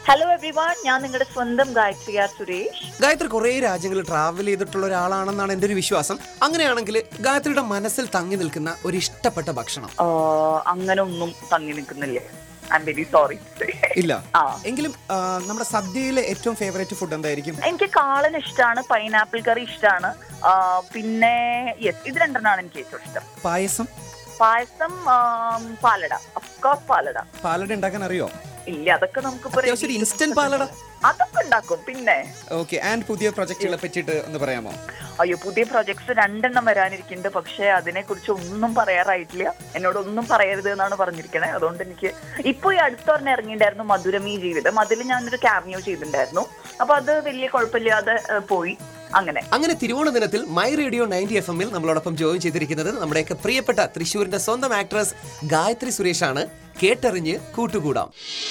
Hello everyone ഞാൻ നിങ്ങളുടെ സ്വന്തം ഗായത്രി ആർ സുരേഷ് ഗായത്രി കുറേ രാജ്യങ്ങളിൽ ട്രാവൽ ചെയ്തിട്ടുള്ള ഒരാളാണെന്നാണ് എൻ്റെ ഒരു വിശ്വാസം അങ്ങനെയാണെങ്കിൽ ഗായത്രിയുടെ മനസ്സിൽ തങ്ങി നിൽക്കുന്ന ഒരു ഇഷ്ടപ്പെട്ട ഭക്ഷണം ആഹ് അങ്ങനെ ഒന്നും തങ്ങി നിൽക്കുന്നില്ല ഐ എം വെരി സോറി ഇല്ല ആ. എങ്കിലും ആ, നമ്മുടെ സദ്യയിലെ ഏറ്റവും ഫേവറേറ്റ് ഫുഡ് എന്തായിരിക്കും എനിക്ക് കാളൻ ഇഷ്ടമാണ് പൈനാപ്പിൾ കറി ഇഷ്ടമാണ് പിന്നെ യെസ് ഇത് രണ്ടെണ്ണമാണ് എനിക്ക് ഏറ്റവും ഇഷ്ടം പായസം പായസം ആം, പാലട അഫ്കോഴ്സ് പാലട പാലട ഉണ്ടാക്കാൻ അറിയോ ഇല്ല അതൊക്കെ നമുക്കിപ്പോ അത്യാവശ്യം ഒരു ഇൻസ്റ്റന്റ് പാലട അതൊക്കെ ഉണ്ടാക്കും പിന്നെ ഓക്കെ ആൻഡ് പുതിയ പ്രൊജക്റ്റുകളെ പറ്റിയിട്ട് ഒന്ന് പറയാമോ അയ്യോ പുതിയ പ്രൊജക്ട്സ് രണ്ടെണ്ണം വരാനിരിക്കുന്നുണ്ട് പക്ഷെ അതിനെ കുറിച്ച് ഒന്നും പറയാറായിട്ടില്ല എന്നോട് ഒന്നും പറയരുത് എന്നാണ് പറഞ്ഞിരിക്കണേ അതുകൊണ്ട് എനിക്ക് ഇപ്പൊ ഈ അടുത്തൊരെണ്ണം ഇറങ്ങിയിട്ടുണ്ടായിരുന്നു മധുരമീ ജീവിതം അതിൽ ഞാനൊരു ക്യാമിയോ ചെയ്തിട്ടുണ്ടായിരുന്നു അപ്പൊ അത് വലിയ കുഴപ്പമില്ലാതെ ഏഹ്, പോയി അങ്ങനെ അങ്ങനെ തിരുവോണ ദിനത്തിൽ മൈ റേഡിയോ നയൻറ്റി എഫ് എമ്മിൽ നമ്മളോടൊപ്പം ജോയിൻ ചെയ്തിരിക്കുന്നത് നമ്മുടെയൊക്കെ പ്രിയപ്പെട്ട തൃശ്ശൂരിന്റെ സ്വന്തം ആക്ട്രസ് ഗായത്രി സുരേഷാണ് കേട്ടറിഞ്ഞ് കൂട്ടുകൂടാം